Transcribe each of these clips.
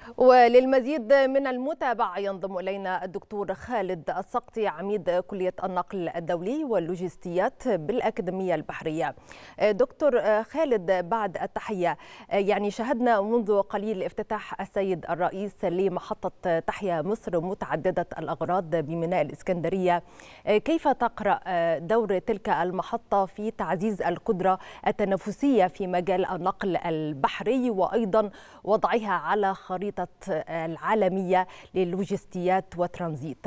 وللمزيد من المتابعة ينضم إلينا الدكتور خالد السقطي عميد كلية النقل الدولي واللوجستيات بالأكاديمية البحرية دكتور خالد بعد التحية يعني شهدنا منذ قليل افتتاح السيد الرئيس لمحطة تحيا مصر متعددة الأغراض بميناء الإسكندرية كيف تقرأ دور تلك المحطة في تعزيز القدرة التنافسية في مجال النقل البحري وأيضا وضعها على خريطة العالمية للوجستيات وترانزيت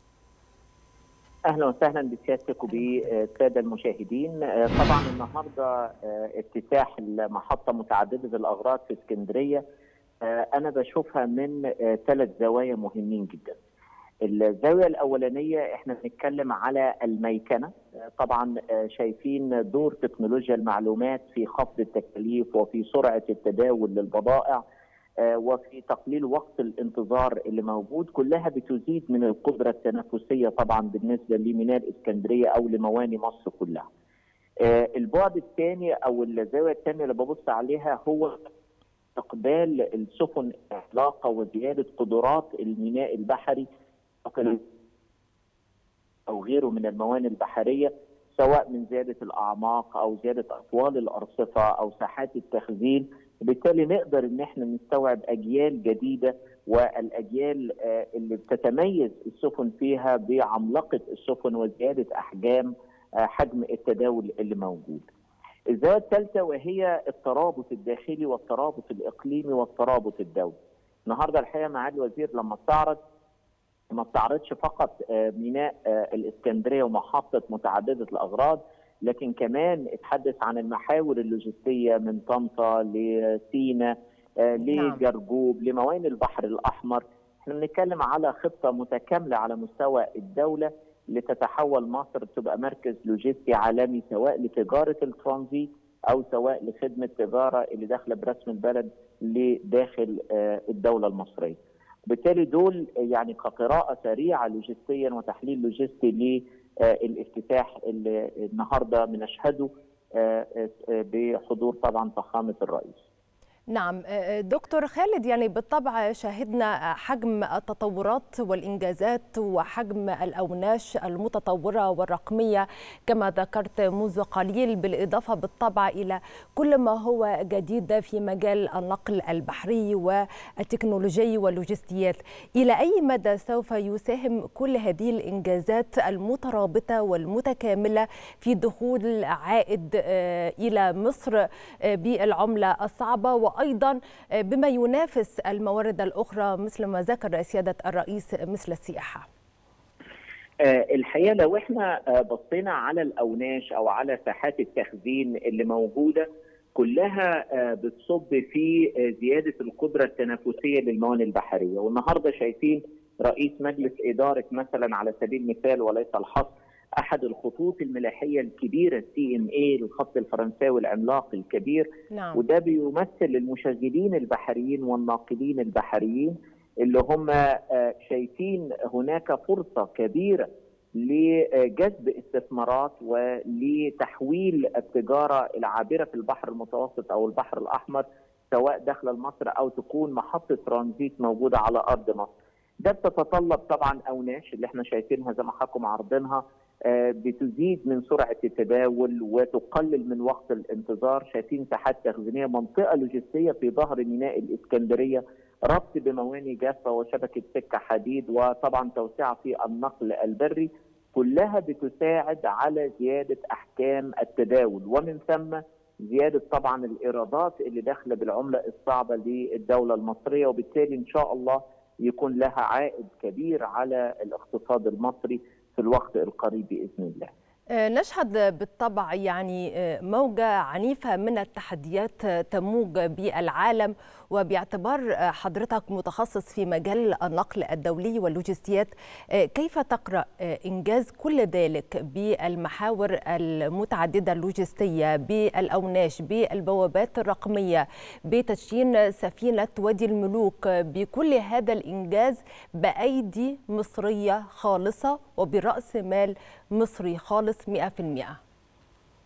اهلا وسهلا بسيادتك وبالساده المشاهدين طبعا النهارده افتتاح المحطه متعدده الاغراض في اسكندريه انا بشوفها من ثلاث زوايا مهمين جدا الزاويه الاولانيه احنا بنتكلم على الميكنه طبعا شايفين دور تكنولوجيا المعلومات في خفض التكاليف وفي سرعه التداول للبضائع وفي تقليل وقت الانتظار اللي موجود كلها بتزيد من القدرة التنافسية طبعا بالنسبة لميناء الإسكندرية أو لمواني مصر كلها البعد الثاني أو الزاوية الثانية اللي ببص عليها هو استقبال السفن العلاقة وزيادة قدرات الميناء البحري أو غيره من الموانئ البحرية سواء من زيادة الأعماق أو زيادة أطوال الأرصفة أو ساحات التخزين وبالتالي نقدر ان احنا نستوعب اجيال جديده والاجيال اللي بتتميز السفن فيها بعملاقه السفن وزياده احجام حجم التداول اللي موجود. الزاويه الثالثه وهي الترابط الداخلي والترابط الاقليمي والترابط الدولي. النهارده الحقيقه معالي الوزير لما استعرض ما استعرضش فقط ميناء الاسكندريه ومحطه متعدده الاغراض لكن كمان اتحدث عن المحاور اللوجستيه من طنطا لسينا لجرجوب لموانئ البحر الاحمر احنا بنتكلم على خطه متكامله على مستوى الدوله لتتحول مصر تبقى مركز لوجستي عالمي سواء لتجاره الترانزيت او سواء لخدمه التجاره اللي داخله برسم البلد لداخل الدوله المصريه. بالتالي دول يعني كقراءه سريعه لوجستيا وتحليل لوجستي الافتتاح اللي النهارده بنشهده بحضور طبعا فخامه الرئيس. نعم دكتور خالد يعني بالطبع شاهدنا حجم التطورات والإنجازات وحجم الأوناش المتطورة والرقمية كما ذكرت منذ قليل بالإضافة بالطبع إلى كل ما هو جديد في مجال النقل البحري والتكنولوجي واللوجستيات إلى أي مدى سوف يساهم كل هذه الإنجازات المترابطة والمتكاملة في دخول عائد إلى مصر بالعملة الصعبة وايضا بما ينافس الموارد الاخرى مثل ما ذكر سياده الرئيس مثل السياحه. الحقيقه لو احنا بصينا على الاوناش او على ساحات التخزين اللي موجوده كلها بتصب في زياده القدره التنافسيه للموانئ البحريه والنهارده شايفين رئيس مجلس اداره مثلا على سبيل المثال وليس الحصر احد الخطوط الملاحيه الكبيره السي ام اي الخط الفرنساوي العملاق الكبير نعم. وده بيمثل للمشغلين البحريين والناقلين البحريين اللي هم شايفين هناك فرصه كبيره لجذب استثمارات ولتحويل التجاره العابره في البحر المتوسط او البحر الاحمر سواء داخل مصر او تكون محطه ترانزيت موجوده على ارض مصر. ده بتتطلب طبعا اوناش اللي احنا شايفينها زي ما حضراتكم عارضينها بتزيد من سرعه التداول وتقلل من وقت الانتظار شايفين ساحات تخزينيه منطقه لوجستيه في ظهر ميناء الاسكندريه ربط بمواني جافه وشبكه سكه حديد وطبعا توسعه في النقل البري كلها بتساعد على زياده احكام التداول ومن ثم زياده طبعا الايرادات اللي داخله بالعمله الصعبه للدوله المصريه وبالتالي ان شاء الله يكون لها عائد كبير على الاقتصاد المصري في الوقت القريب باذن الله. نشهد بالطبع يعني موجة عنيفة من التحديات تموج بالعالم وباعتبار حضرتك متخصص في مجال النقل الدولي واللوجستيات كيف تقرأ إنجاز كل ذلك بالمحاور المتعددة اللوجستية بالأوناش بالبوابات الرقمية بتدشين سفينة وادي الملوك بكل هذا الإنجاز بأيدي مصرية خالصة وبرأس مال مصري خالص 100%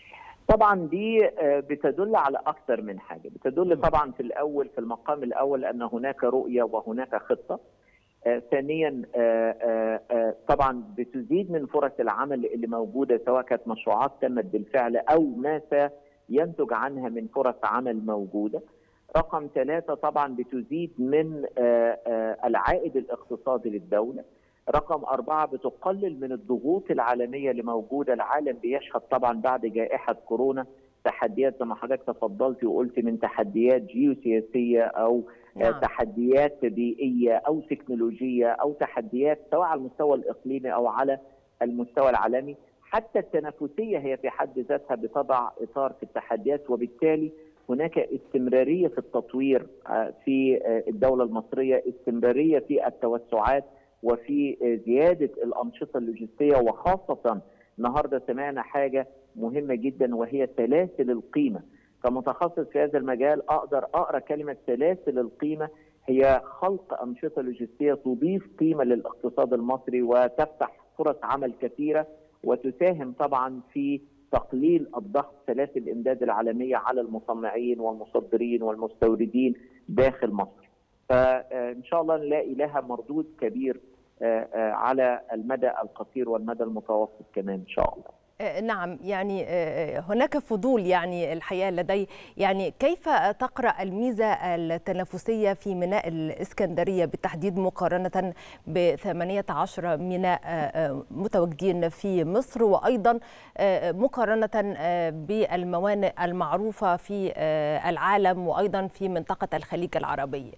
طبعا دي بتدل على اكثر من حاجه، بتدل طبعا في الاول في المقام الاول ان هناك رؤيه وهناك خطه. آه ثانيا آه آه طبعا بتزيد من فرص العمل اللي موجوده سواء كانت مشروعات تمت بالفعل او ما سينتج عنها من فرص عمل موجوده. رقم ثلاثه طبعا بتزيد من العائد الاقتصادي للدوله. رقم أربعة بتقلل من الضغوط العالمية اللي موجودة العالم بيشهد طبعا بعد جائحة كورونا تحديات زي ما حضرتك تفضلت وقلت من تحديات جيوسياسية أو نعم. تحديات بيئية أو تكنولوجية أو تحديات سواء على المستوى الإقليمي أو على المستوى العالمي حتى التنافسية هي في حد ذاتها بتضع إطار في التحديات وبالتالي هناك استمرارية في التطوير في الدولة المصرية استمرارية في التوسعات وفي زياده الانشطه اللوجستيه وخاصه النهارده سمعنا حاجه مهمه جدا وهي سلاسل القيمه كمتخصص في هذا المجال اقدر اقرا كلمه سلاسل القيمه هي خلق انشطه لوجستيه تضيف قيمه للاقتصاد المصري وتفتح فرص عمل كثيره وتساهم طبعا في تقليل الضغط سلاسل الامداد العالميه على المصنعين والمصدرين والمستوردين داخل مصر. فان شاء الله نلاقي لها مردود كبير على المدى القصير والمدى المتوسط كمان ان شاء الله. نعم يعني هناك فضول يعني الحقيقه لدي يعني كيف تقرا الميزه التنافسيه في ميناء الاسكندريه بالتحديد مقارنه ب 18 ميناء متواجدين في مصر وايضا مقارنه بالموانئ المعروفه في العالم وايضا في منطقه الخليج العربيه.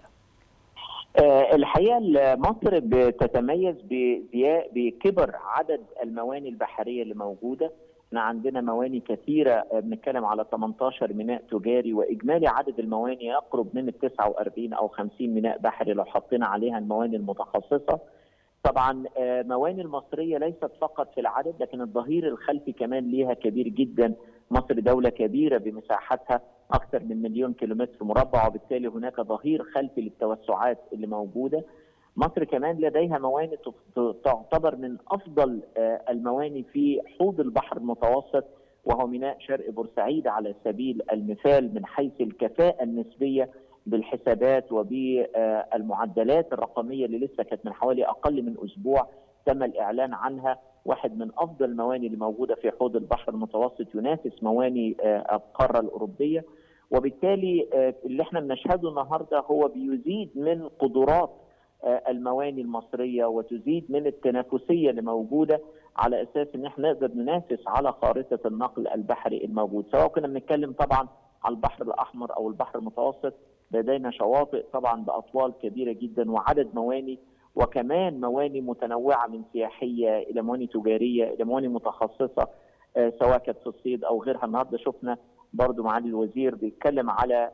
الحقيقه مصر بتتميز بكبر عدد المواني البحريه اللي موجوده احنا عندنا مواني كثيره بنتكلم على 18 ميناء تجاري واجمالي عدد المواني يقرب من ال 49 او 50 ميناء بحري لو حطينا عليها المواني المتخصصه طبعا مواني المصريه ليست فقط في العدد لكن الظهير الخلفي كمان ليها كبير جدا مصر دوله كبيره بمساحتها اكثر من مليون كيلومتر مربع وبالتالي هناك ظهير خلفي للتوسعات اللي موجوده مصر كمان لديها موانئ تعتبر من افضل الموانئ في حوض البحر المتوسط وهو ميناء شرق بورسعيد على سبيل المثال من حيث الكفاءه النسبيه بالحسابات وبالمعدلات الرقميه اللي لسه كانت من حوالي اقل من اسبوع تم الاعلان عنها واحد من افضل المواني اللي موجوده في حوض البحر المتوسط ينافس مواني القاره الاوروبيه وبالتالي اللي احنا بنشهده النهارده هو بيزيد من قدرات المواني المصريه وتزيد من التنافسيه اللي موجوده على اساس ان احنا نقدر ننافس على خارطه النقل البحري الموجود سواء كنا بنتكلم طبعا على البحر الاحمر او البحر المتوسط لدينا شواطئ طبعا باطوال كبيره جدا وعدد مواني وكمان مواني متنوعه من سياحيه الى مواني تجاريه الى مواني متخصصه سواء كانت في الصيد او غيرها النهارده شفنا برضو معالي الوزير بيتكلم على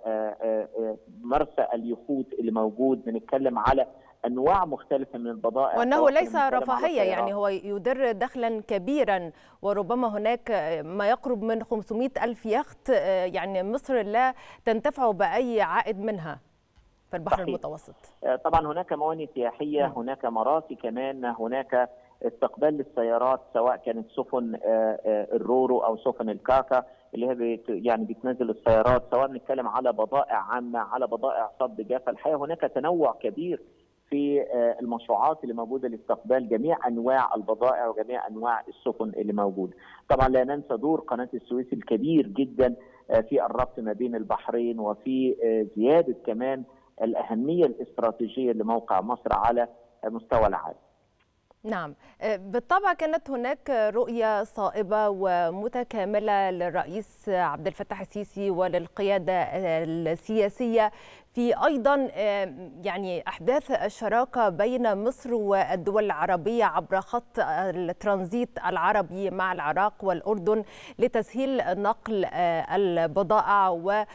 مرسى اليخوت اللي موجود بنتكلم على انواع مختلفه من البضائع وانه ليس رفاهيه يعني هو يدر دخلا كبيرا وربما هناك ما يقرب من 500 الف يخت يعني مصر لا تنتفع باي عائد منها في البحر صحيح. المتوسط طبعا هناك موانئ سياحيه هناك مراسي كمان هناك استقبال للسيارات سواء كانت سفن الرورو او سفن الكاكا اللي هي بيت يعني بتنزل السيارات سواء نتكلم على بضائع عامه على بضائع صد جافه الحقيقه هناك تنوع كبير في المشروعات اللي موجوده لاستقبال جميع انواع البضائع وجميع انواع السفن اللي موجوده. طبعا لا ننسى دور قناه السويس الكبير جدا في الربط ما بين البحرين وفي زياده كمان الاهميه الاستراتيجيه لموقع مصر على مستوى العالم. نعم بالطبع كانت هناك رؤية صائبة ومتكاملة للرئيس عبد الفتاح السيسي وللقيادة السياسية في أيضا يعني أحداث الشراكة بين مصر والدول العربية عبر خط الترانزيت العربي مع العراق والأردن لتسهيل نقل البضائع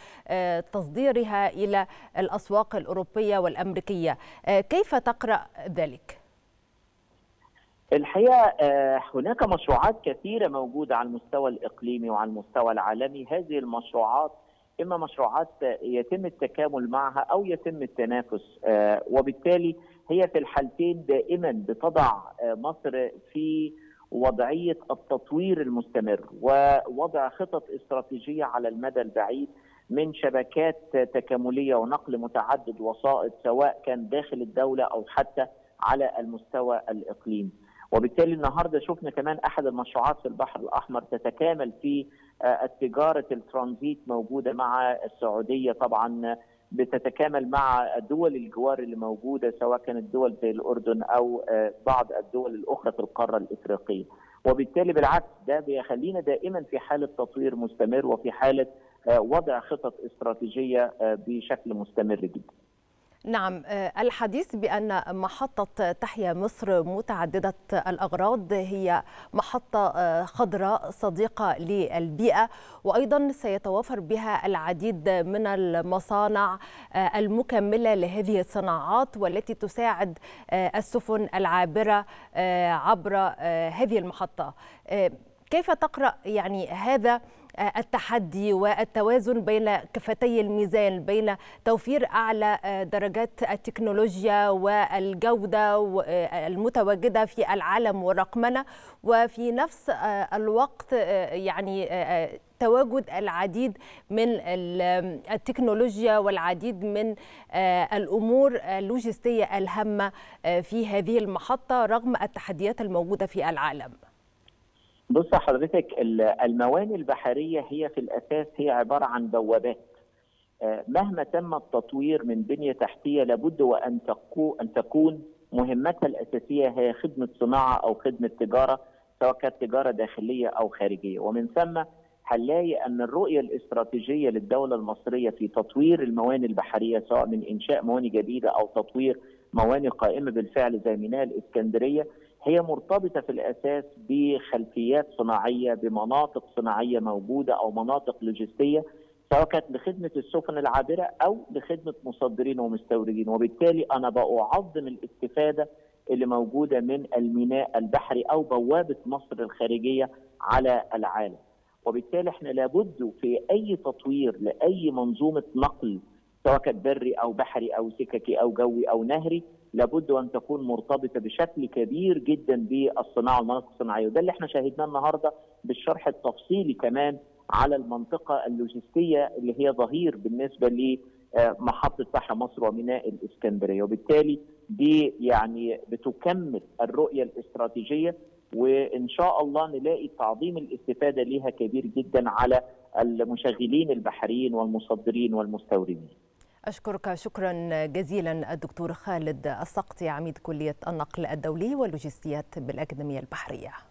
وتصديرها إلى الأسواق الأوروبية والأمريكية كيف تقرأ ذلك؟ الحقيقه هناك مشروعات كثيره موجوده على المستوى الاقليمي وعلى المستوى العالمي هذه المشروعات اما مشروعات يتم التكامل معها او يتم التنافس وبالتالي هي في الحالتين دائما بتضع مصر في وضعيه التطوير المستمر ووضع خطط استراتيجيه على المدى البعيد من شبكات تكامليه ونقل متعدد وسائط سواء كان داخل الدوله او حتى على المستوى الاقليمي. وبالتالي النهارده شفنا كمان احد المشروعات في البحر الاحمر تتكامل في التجاره الترانزيت موجوده مع السعوديه طبعا بتتكامل مع دول الجوار اللي موجوده سواء كانت دول زي الاردن او بعض الدول الاخرى في القاره الافريقيه. وبالتالي بالعكس ده بيخلينا دائما في حاله تطوير مستمر وفي حاله وضع خطط استراتيجيه بشكل مستمر جدا. نعم الحديث بأن محطة تحيا مصر متعددة الأغراض هي محطة خضراء صديقة للبيئة وأيضا سيتوافر بها العديد من المصانع المكملة لهذه الصناعات والتي تساعد السفن العابرة عبر هذه المحطة كيف تقرأ يعني هذا التحدي والتوازن بين كفتي الميزان بين توفير اعلى درجات التكنولوجيا والجوده المتواجده في العالم والرقمنه وفي نفس الوقت يعني تواجد العديد من التكنولوجيا والعديد من الامور اللوجستيه الهامه في هذه المحطه رغم التحديات الموجوده في العالم. بص حضرتك الموانئ البحريه هي في الاساس هي عباره عن بوابات مهما تم التطوير من بنيه تحتيه لابد وان ان تكون مهمتها الاساسيه هي خدمه صناعه او خدمه تجاره سواء كانت تجاره داخليه او خارجيه ومن ثم هنلاقي ان الرؤيه الاستراتيجيه للدوله المصريه في تطوير الموانئ البحريه سواء من انشاء موانئ جديده او تطوير موانئ قائمه بالفعل زي ميناء الاسكندريه هي مرتبطه في الاساس بخلفيات صناعيه بمناطق صناعيه موجوده او مناطق لوجستيه سواء كانت لخدمه السفن العابره او لخدمه مصدرين ومستوردين وبالتالي انا بعظم الاستفاده اللي موجوده من الميناء البحري او بوابه مصر الخارجيه على العالم وبالتالي احنا لابد في اي تطوير لاي منظومه نقل سواء كانت بري او بحري او سككي او جوي او نهري لابد ان تكون مرتبطه بشكل كبير جدا بالصناعه والمناطق الصناعيه وده اللي احنا شاهدناه النهارده بالشرح التفصيلي كمان على المنطقه اللوجستيه اللي هي ظهير بالنسبه لمحطه بحر مصر وميناء الاسكندريه وبالتالي دي يعني بتكمل الرؤيه الاستراتيجيه وان شاء الله نلاقي تعظيم الاستفاده ليها كبير جدا على المشغلين البحريين والمصدرين والمستوردين. أشكرك شكرا جزيلا الدكتور خالد السقطي عميد كلية النقل الدولي واللوجستيات بالأكاديمية البحرية